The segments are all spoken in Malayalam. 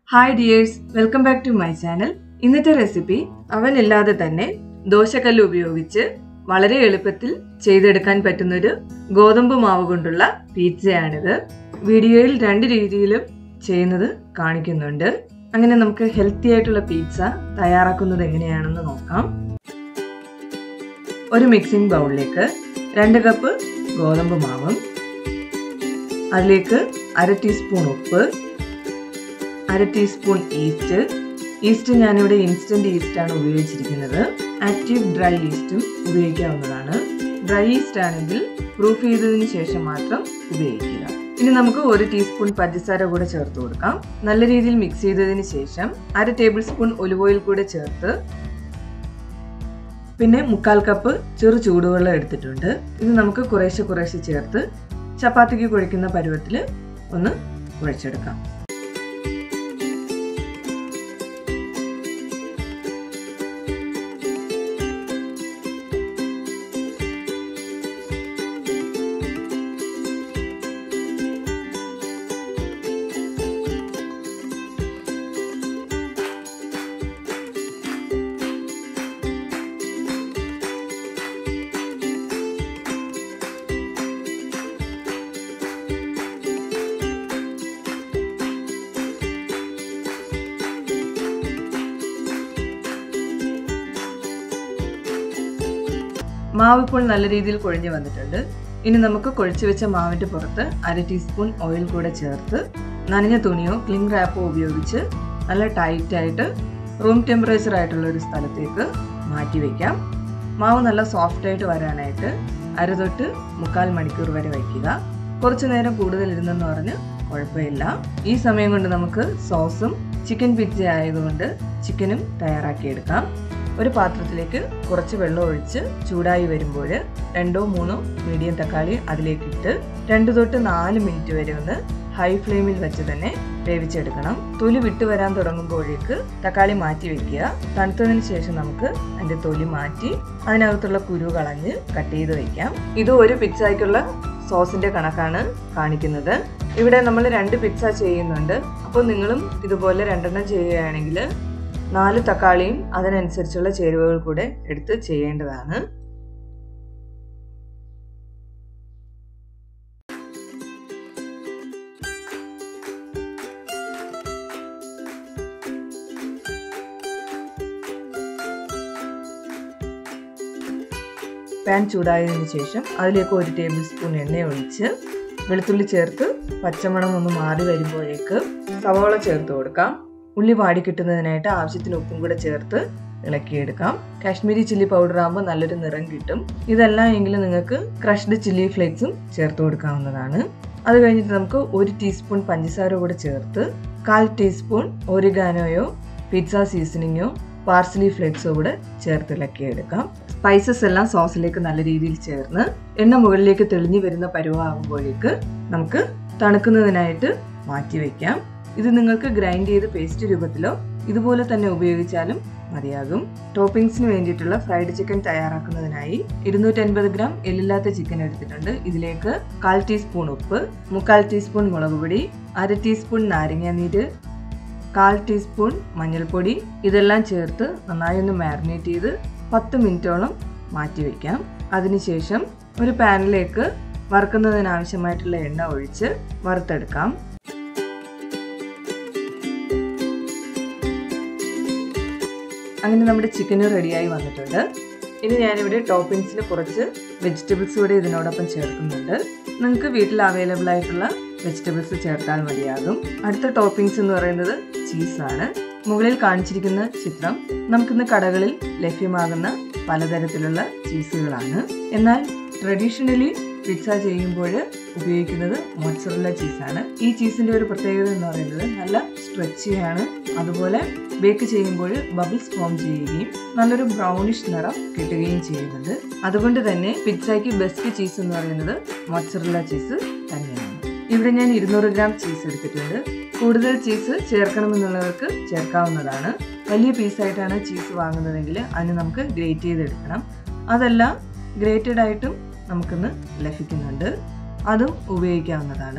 hi dears welcome back to my channel ഇന്നത്തെ റെസിപ്പി അവനില്ലാതെ തന്നെ ദോശക്കല്ല് ഉപയോഗിച്ച് വളരെ എളുപ്പത്തിൽ ചെയ്തെടുക്കാൻ പറ്റുന്നൊരു ഗോതമ്പ് മാവ് കൊണ്ടുള്ള പിzzയാണിത് വീഡിയോയിൽ രണ്ട് രീതിയിലും ചെയ്യുന്നത് കാണിക്കുന്നുണ്ട് അങ്ങനെ നമുക്ക് ഹെൽത്തി ആയിട്ടുള്ള പിസ്സ തയ്യാറാക്കുന്നത് എങ്ങനെയാണെന്ന് നോക്കാം ഒരു മിക്സിംഗ് ബൗളിലേക്ക് രണ്ട് കപ്പ് ഗോതമ്പ് മാവും അതിലേക്ക് അര ടീസ്പൂൺ ഉപ്പ് അര ടീസ്പൂൺ ഈസ്റ്റ് ഈസ്റ്റ് ഞാനിവിടെ ഇൻസ്റ്റന്റ് ഈസ്റ്റ് ആണ് ഉപയോഗിച്ചിരിക്കുന്നത് ആക്റ്റീവ് ഡ്രൈ ഈസ്റ്റും ഉപയോഗിക്കാവുന്നതാണ് ഡ്രൈ ഈസ്റ്റ് ആണെങ്കിൽ പ്രൂഫ് ചെയ്തതിന് ശേഷം മാത്രം ഉപയോഗിക്കുക ഇനി നമുക്ക് ഒരു ടീസ്പൂൺ പഞ്ചസാര കൂടെ ചേർത്ത് കൊടുക്കാം നല്ല രീതിയിൽ മിക്സ് ചെയ്തതിന് ശേഷം അര ടേബിൾ സ്പൂൺ ഒലിവ് ഓയിൽ കൂടെ ചേർത്ത് പിന്നെ മുക്കാൽ കപ്പ് ചെറു ചൂടുവെള്ളം എടുത്തിട്ടുണ്ട് ഇത് നമുക്ക് കുറേശ്ശെ കുറേശ്ശെ ചേർത്ത് ചപ്പാത്തിക്ക് കുഴയ്ക്കുന്ന പരുവത്തിൽ ഒന്ന് കുഴച്ചെടുക്കാം മാവ് ഇപ്പോൾ നല്ല രീതിയിൽ കുഴഞ്ഞു വന്നിട്ടുണ്ട് ഇനി നമുക്ക് കുഴച്ചു വെച്ച മാവിന്റെ പുറത്ത് അര ടീസ്പൂൺ ഓയിൽ കൂടെ ചേർത്ത് നനഞ്ഞ തുണിയോ ക്ലിം റാപ്പോ ഉപയോഗിച്ച് നല്ല ടൈറ്റ് ആയിട്ട് റൂം ടെമ്പറേച്ചർ ആയിട്ടുള്ള ഒരു സ്ഥലത്തേക്ക് മാറ്റി വയ്ക്കാം മാവ് നല്ല സോഫ്റ്റ് ആയിട്ട് വരാനായിട്ട് അര തൊട്ട് മുക്കാൽ മണിക്കൂർ വരെ വയ്ക്കുക കുറച്ചു നേരം കൂടുതൽ ഇരുന്നെന്ന് പറഞ്ഞ് കുഴപ്പമില്ല ഈ സമയം കൊണ്ട് നമുക്ക് സോസും ചിക്കൻ പിജ്ജ ആയതുകൊണ്ട് ചിക്കനും തയ്യാറാക്കിയെടുക്കാം ഒരു പാത്രത്തിലേക്ക് കുറച്ച് വെള്ളം ഒഴിച്ച് ചൂടായി വരുമ്പോൾ രണ്ടോ മൂന്നോ മീഡിയം തക്കാളി അതിലേക്കിട്ട് രണ്ട് തൊട്ട് നാല് മിനിറ്റ് വരെ ഒന്ന് ഹൈ ഫ്ലെയിമിൽ വെച്ച് തന്നെ വേവിച്ചെടുക്കണം തൊലി വിട്ട് വരാൻ തുടങ്ങുമ്പോഴേക്ക് തക്കാളി മാറ്റി വെക്കുക തണുത്തതിന് ശേഷം നമുക്ക് അതിന്റെ തൊലി മാറ്റി അതിനകത്തുള്ള കുരു കളഞ്ഞ് കട്ട് ചെയ്ത് വെക്കാം ഇത് ഒരു പിച്ചായ്ക്കുള്ള സോസിന്റെ കണക്കാണ് കാണിക്കുന്നത് ഇവിടെ നമ്മൾ രണ്ട് പിസ്സ ചെയ്യുന്നുണ്ട് അപ്പോൾ നിങ്ങളും ഇതുപോലെ രണ്ടെണ്ണം ചെയ്യുകയാണെങ്കിൽ നാല് തക്കാളിയും അതിനനുസരിച്ചുള്ള ചേരുവകൾ കൂടെ എടുത്ത് ചെയ്യേണ്ടതാണ് പാൻ ചൂടായതിനു ശേഷം അതിലേക്ക് ഒരു ടേബിൾ സ്പൂൺ എണ്ണ ഒഴിച്ച് വെളുത്തുള്ളി ചേർത്ത് പച്ചമണം ഒന്ന് മാറി വരുമ്പോഴേക്ക് സവോള ചേർത്ത് കൊടുക്കാം ഉള്ളി വാടി കിട്ടുന്നതിനായിട്ട് ആവശ്യത്തിന് ഉപ്പും കൂടെ ചേർത്ത് ഇളക്കിയെടുക്കാം കാശ്മീരി ചില്ലി പൗഡർ ആകുമ്പോൾ നല്ലൊരു നിറം കിട്ടും ഇതല്ല എങ്കിൽ നിങ്ങൾക്ക് ക്രഷ്ഡ് ചില്ലി ഫ്ലേക്സും ചേർത്ത് കൊടുക്കാവുന്നതാണ് അത് കഴിഞ്ഞിട്ട് നമുക്ക് ഒരു ടീസ്പൂൺ പഞ്ചസാര കൂടെ ചേർത്ത് കാൽ ടീസ്പൂൺ ഒരിഗാനോയോ പിസ്സ സീസണിങ്ങോ പാർസലി ഫ്ലേക്സോ കൂടെ ചേർത്ത് ഇളക്കിയെടുക്കാം സ്പൈസസ് എല്ലാം സോസിലേക്ക് നല്ല രീതിയിൽ ചേർന്ന് എണ്ണ മുകളിലേക്ക് തെളിഞ്ഞു വരുന്ന പരുവാകുമ്പോഴേക്ക് നമുക്ക് തണുക്കുന്നതിനായിട്ട് മാറ്റി വയ്ക്കാം ഇത് നിങ്ങൾക്ക് ഗ്രൈൻഡ് ചെയ്ത് പേസ്റ്റ് രൂപത്തിലോ ഇതുപോലെ തന്നെ ഉപയോഗിച്ചാലും മതിയാകും ടോപ്പിംഗ്സിന് വേണ്ടിയിട്ടുള്ള ഫ്രൈഡ് ചിക്കൻ തയ്യാറാക്കുന്നതിനായി ഇരുന്നൂറ്റൻപത് ഗ്രാം എല്ലില്ലാത്ത ചിക്കൻ എടുത്തിട്ടുണ്ട് ഇതിലേക്ക് കാൽ ടീസ്പൂൺ ഉപ്പ് മുക്കാൽ ടീസ്പൂൺ മുളക് പൊടി അര ടീസ്പൂൺ നാരങ്ങാനീര് കാൽ ടീസ്പൂൺ മഞ്ഞൾപ്പൊടി ഇതെല്ലാം ചേർത്ത് നന്നായി ഒന്ന് മാരിനേറ്റ് ചെയ്ത് പത്ത് മിനിറ്റോളം മാറ്റി വയ്ക്കാം അതിനുശേഷം ഒരു പാനിലേക്ക് വറുക്കുന്നതിനാവശ്യമായിട്ടുള്ള എണ്ണ ഒഴിച്ച് വറുത്തെടുക്കാം അങ്ങനെ നമ്മുടെ ചിക്കന് റെഡിയായി വന്നിട്ടുണ്ട് ഇനി ഞാനിവിടെ ടോപ്പിംഗ്സിന് കുറച്ച് വെജിറ്റബിൾസ് കൂടെ ഇതിനോടൊപ്പം ചേർക്കുന്നുണ്ട് നിങ്ങൾക്ക് വീട്ടിൽ അവൈലബിൾ ആയിട്ടുള്ള വെജിറ്റബിൾസ് ചേർത്താൽ മതിയാകും അടുത്ത ടോപ്പിംഗ്സ് എന്ന് പറയുന്നത് ചീസാണ് മുകളിൽ കാണിച്ചിരിക്കുന്ന ചിത്രം നമുക്കിന്ന് കടകളിൽ ലഭ്യമാകുന്ന പലതരത്തിലുള്ള ചീസുകളാണ് എന്നാൽ ട്രഡീഷണലി പിസ്സ ചെയ്യുമ്പോൾ ഉപയോഗിക്കുന്നത് മോട്സറല്ല ചീസാണ് ഈ ചീസിന്റെ ഒരു പ്രത്യേകത എന്ന് പറയുന്നത് നല്ല സ്ട്രെച്ചിയാണ് അതുപോലെ ബേക്ക് ചെയ്യുമ്പോൾ ബബിൾസ് ഫോം ചെയ്യുകയും നല്ലൊരു ബ്രൗണിഷ് നിറം കിട്ടുകയും ചെയ്യുന്നുണ്ട് അതുകൊണ്ട് തന്നെ പിസ്സയ്ക്ക് ബെസ്റ്റ് ചീസ് എന്ന് പറയുന്നത് മോട്സറല്ല ചീസ് തന്നെയാണ് ഇവിടെ ഞാൻ ഇരുന്നൂറ് ഗ്രാം ചീസ് എടുത്തിട്ടുണ്ട് കൂടുതൽ ചീസ് ചേർക്കണമെന്നുള്ളവർക്ക് ചേർക്കാവുന്നതാണ് വലിയ പീസായിട്ടാണ് ചീസ് വാങ്ങുന്നതെങ്കിൽ അതിന് നമുക്ക് ഗ്രേറ്റ് ചെയ്തെടുക്കണം അതല്ല ഗ്രേറ്റഡ് ആയിട്ടും നമുക്കിന്ന് ലഭിക്കുന്നുണ്ട് അതും ഉപയോഗിക്കാവുന്നതാണ്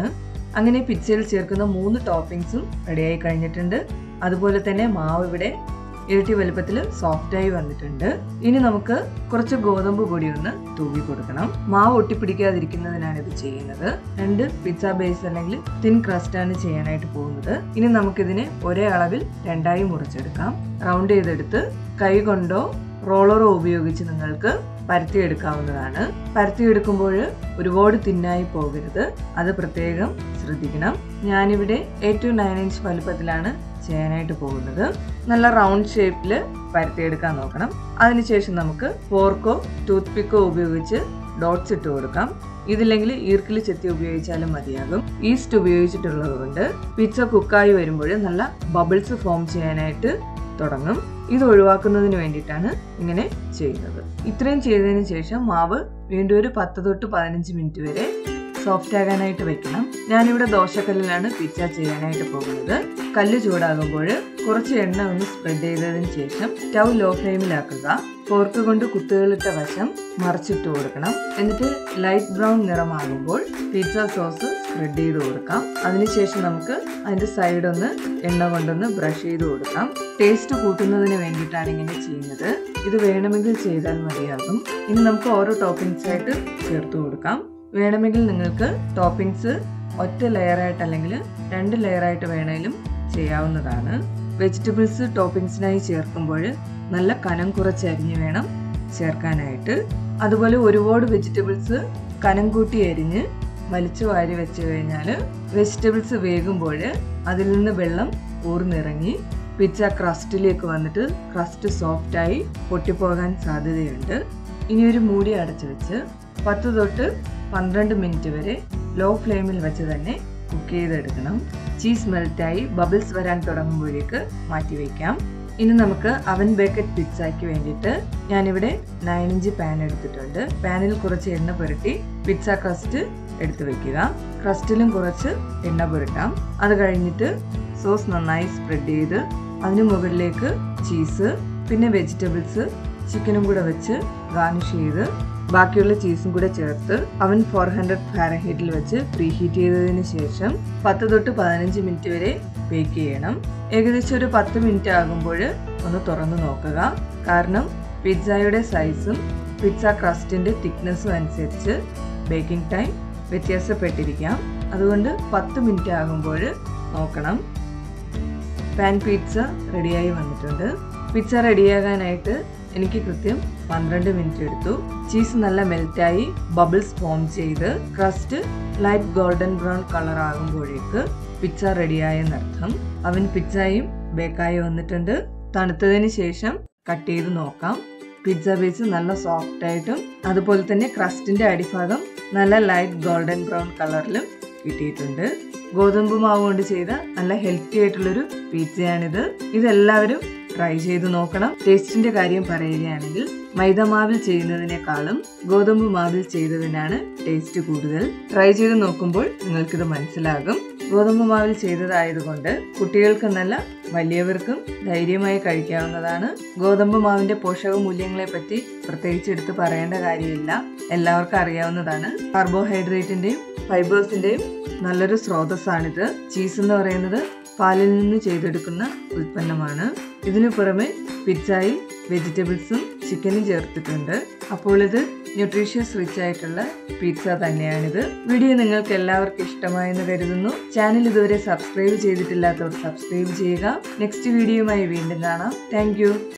അങ്ങനെ പിzzയിൽ ചേർക്കുന്ന മൂന്ന് ടോപ്പിംഗ്സും റെഡിയായി കഴിഞ്ഞിട്ടുണ്ട് അതുപോലെ തന്നെ മാവ് ഇവിടെ ഇരട്ടി വലുപ്പത്തിൽ സോഫ്റ്റായി വന്നിട്ടുണ്ട് ഇനി നമുക്ക് കുറച്ച് ഗോതമ്പ് പൊടി ഒന്ന് തൂവി കൊടുക്കണം മാവ് ഒട്ടിപ്പിടിക്കാതിരിക്കുന്നതിനാണ് ഇത് ചെയ്യുന്നത് രണ്ട് പിസ്സ ബേസ് അല്ലെങ്കിൽ തിൻ ക്രസ്റ്റ് ആണ് ചെയ്യാനായിട്ട് പോകുന്നത് ഇനി നമുക്കിതിനെ ഒരേ അളവിൽ രണ്ടായി മുറിച്ചെടുക്കാം റൗണ്ട് ചെയ്തെടുത്ത് കൈ കൊണ്ടോ റോളറോ ഉപയോഗിച്ച് നിങ്ങൾക്ക് പരത്തിയെടുക്കാവുന്നതാണ് പരത്തിയെടുക്കുമ്പോൾ ഒരുപാട് തിന്നായി പോകരുത് അത് പ്രത്യേകം ശ്രദ്ധിക്കണം ഞാനിവിടെ എയ്റ്റ് ടു നയൻ ഇഞ്ച് വലുപ്പത്തിലാണ് ചെയ്യാനായിട്ട് പോകുന്നത് നല്ല റൗണ്ട് ഷേപ്പിൽ പരത്തിയെടുക്കാൻ നോക്കണം അതിനുശേഷം നമുക്ക് ഫോർക്കോ ടൂത്ത് പിക്കോ ഉപയോഗിച്ച് ഡോട്ട്സ് ഇട്ട് കൊടുക്കാം ഇതില്ലെങ്കിൽ ഈർക്കിൽ ചെത്തി ഉപയോഗിച്ചാലും മതിയാകും ഈസ്റ്റ് ഉപയോഗിച്ചിട്ടുള്ളത് കൊണ്ട് പിസ്സ കുക്കായി വരുമ്പോൾ നല്ല ബബിൾസ് ഫോം ചെയ്യാനായിട്ട് തുടങ്ങും ഇത് ഒഴിവാക്കുന്നതിന് വേണ്ടിയിട്ടാണ് ഇങ്ങനെ ചെയ്യുന്നത് ഇത്രയും ചെയ്തതിന് ശേഷം മാവ് വീണ്ടും ഒരു പത്ത് തൊട്ട് പതിനഞ്ച് മിനിറ്റ് വരെ സോഫ്റ്റ് ആകാനായിട്ട് വെക്കണം ഞാനിവിടെ ദോശക്കല്ലിലാണ് പിസ്സ ചെയ്യാനായിട്ട് പോകുന്നത് കല്ല് ചൂടാകുമ്പോൾ കുറച്ച് എണ്ണ ഒന്ന് സ്പ്രെഡ് ചെയ്തതിന് ശേഷം സ്റ്റൗ ലോ ഫ്ലെയിമിലാക്കുക ഫോർക്ക് കൊണ്ട് കുത്തുകളിട്ട വശം മറിച്ചിട്ട് കൊടുക്കണം എന്നിട്ട് ലൈറ്റ് ബ്രൗൺ നിറമാകുമ്പോൾ പിസ്സ സോസ് സ്പ്രെഡ് ചെയ്ത് കൊടുക്കാം അതിനുശേഷം നമുക്ക് അതിൻ്റെ സൈഡ് ഒന്ന് എണ്ണ കൊണ്ടൊന്ന് ബ്രഷ് ചെയ്ത് കൊടുക്കാം ടേസ്റ്റ് കൂട്ടുന്നതിന് വേണ്ടിയിട്ടാണ് ഇങ്ങനെ ചെയ്യുന്നത് ഇത് വേണമെങ്കിൽ ചെയ്താൽ മതിയാകും ഇനി നമുക്ക് ഓരോ ടോപ്പിംഗ്സ് ആയിട്ട് ചേർത്ത് കൊടുക്കാം വേണമെങ്കിൽ നിങ്ങൾക്ക് ടോപ്പിംഗ്സ് ഒറ്റ ലെയറായിട്ട് അല്ലെങ്കിൽ രണ്ട് ലെയറായിട്ട് വേണമെങ്കിലും ചെയ്യാവുന്നതാണ് വെജിറ്റബിൾസ് ടോപ്പിംഗ്സിനായി ചേർക്കുമ്പോൾ നല്ല കനം കുറച്ച് അരിഞ്ഞ് വേണം ചേർക്കാനായിട്ട് അതുപോലെ ഒരുപാട് വെജിറ്റബിൾസ് കനം കൂട്ടി അരിഞ്ഞ് വലിച്ചു വാരി വെച്ച് കഴിഞ്ഞാൽ വെജിറ്റബിൾസ് വേകുമ്പോൾ അതിൽ നിന്ന് വെള്ളം ഊർന്നിറങ്ങി പിസ്സ ക്രസ്റ്റിലേക്ക് വന്നിട്ട് ക്രസ്റ്റ് സോഫ്റ്റായി പൊട്ടിപ്പോകാൻ സാധ്യതയുണ്ട് ഇനി ഒരു മൂടി അടച്ചു വെച്ച് പത്ത് തൊട്ട് പന്ത്രണ്ട് മിനിറ്റ് വരെ ലോ ഫ്ലെയിമിൽ വെച്ച് തന്നെ കുക്ക് ചെയ്തെടുക്കണം ചീസ് മെൽറ്റായി ബബിൾസ് വരാൻ തുടങ്ങുമ്പോഴേക്ക് മാറ്റി വയ്ക്കാം ഇനി നമുക്ക് അവൻ ബേക്കറ്റ് പിസ്സയ്ക്ക് വേണ്ടിയിട്ട് ഞാനിവിടെ നയൻ ഇഞ്ച് പാൻ എടുത്തിട്ടുണ്ട് പാനിൽ കുറച്ച് എണ്ണ പുരട്ടി പിസ്സ ക്രസ്റ്റ് എടുത്തു വെക്കുക ക്രസ്റ്റിലും കുറച്ച് എണ്ണ പുരട്ടാം അത് കഴിഞ്ഞിട്ട് സോസ് നന്നായി സ്പ്രെഡ് ചെയ്ത് അതിന് മുകളിലേക്ക് ചീസ് പിന്നെ വെജിറ്റബിൾസ് ചിക്കനും കൂടെ വെച്ച് ഗാർണിഷ് ചെയ്ത് ബാക്കിയുള്ള ചീസും കൂടെ ചേർത്ത് അവൻ ഫോർ ഹൺഡ്രഡ് ഫാരൻഹീറ്റിൽ വെച്ച് പ്രീ ഹീറ്റ് ചെയ്തതിന് ശേഷം പത്ത് തൊട്ട് പതിനഞ്ച് മിനിറ്റ് വരെ ബേക്ക് ചെയ്യണം ഏകദേശം ഒരു പത്ത് മിനിറ്റ് ആകുമ്പോൾ ഒന്ന് തുറന്നു നോക്കുക കാരണം പിസ്സയുടെ സൈസും പിസ്സ ക്രസ്റ്റിന്റെ തിക്നെസ്സും അനുസരിച്ച് ബേക്കിംഗ് ടൈം വ്യത്യാസപ്പെട്ടിരിക്കാം അതുകൊണ്ട് പത്ത് മിനിറ്റ് ആകുമ്പോൾ നോക്കണം പാൻ പിസ്സ റെഡിയായി വന്നിട്ടുണ്ട് പിസ്സ റെഡിയാകാനായിട്ട് എനിക്ക് കൃത്യം പന്ത്രണ്ട് മിനിറ്റ് എടുത്തു ചീസ് നല്ല മെൽറ്റായി ബബിൾസ് ഫോം ചെയ്ത് crust light golden brown colour ആകുമ്പോഴേക്ക് പിസ്സ റെഡിയായെന്നർത്ഥം അവൻ പിസ്സയും ബേക്കായി വന്നിട്ടുണ്ട് തണുത്തതിന് ശേഷം കട്ട് ചെയ്ത് നോക്കാം പിസ്സ ബേസ് നല്ല സോഫ്റ്റ് ആയിട്ടും അതുപോലെ തന്നെ ക്രസ്റ്റിന്റെ അടിഭാഗം നല്ല ലൈറ്റ് ഗോൾഡൻ ബ്രൗൺ കളറിലും കിട്ടിയിട്ടുണ്ട് ഗോതമ്പ് മാവ് കൊണ്ട് ചെയ്ത നല്ല ഹെൽത്തി ആയിട്ടുള്ളൊരു പിzzയാണിത് ഇതെല്ലാവരും ട്രൈ ചെയ്ത് നോക്കണം ടേസ്റ്റിന്റെ കാര്യം പറയുകയാണെങ്കിൽ മൈദമാവിൽ ചെയ്യുന്നതിനേക്കാളും ഗോതമ്പ് മാവിൽ ചെയ്തതിനാണ് ടേസ്റ്റ് കൂടുതൽ ട്രൈ ചെയ്ത് നോക്കുമ്പോൾ നിങ്ങൾക്കിത് മനസ്സിലാകും ഗോതമ്പ് മാവിൽ ചെയ്തതായതുകൊണ്ട് കുട്ടികൾക്കെന്നല്ല വലിയവർക്കും ധൈര്യമായി കഴിക്കാവുന്നതാണ് ഗോതമ്പ് മാവിന്റെ പോഷക മൂല്യങ്ങളെ പറ്റി പ്രത്യേകിച്ച് എടുത്ത് പറയേണ്ട കാര്യമില്ല എല്ലാവർക്കും അറിയാവുന്നതാണ് കാർബോഹൈഡ്രേറ്റിന്റെയും ഫൈബേഴ്സിന്റെയും നല്ലൊരു സ്രോതസ്സാണിത് ചീസ് എന്ന് പറയുന്നത് പാലിൽ നിന്ന് ചെയ്തെടുക്കുന്ന ഉൽപ്പന്നമാണ് ഇതിനു പുറമെ പിസ്സയിൽ വെജിറ്റബിൾസും ചിക്കനും ചേർത്തിട്ടുണ്ട് അപ്പോൾ ഇത് ന്യൂട്രീഷ്യസ് റിച്ച് ആയിട്ടുള്ള പിസ്സ തന്നെയാണിത് വീഡിയോ നിങ്ങൾക്ക് എല്ലാവർക്കും ഇഷ്ടമായെന്ന് കരുതുന്നു ചാനൽ ഇതുവരെ സബ്സ്ക്രൈബ് ചെയ്തിട്ടില്ലാത്തവർ സബ്സ്ക്രൈബ് ചെയ്യുക നെക്സ്റ്റ് വീഡിയോയുമായി വീണ്ടും കാണാം താങ്ക്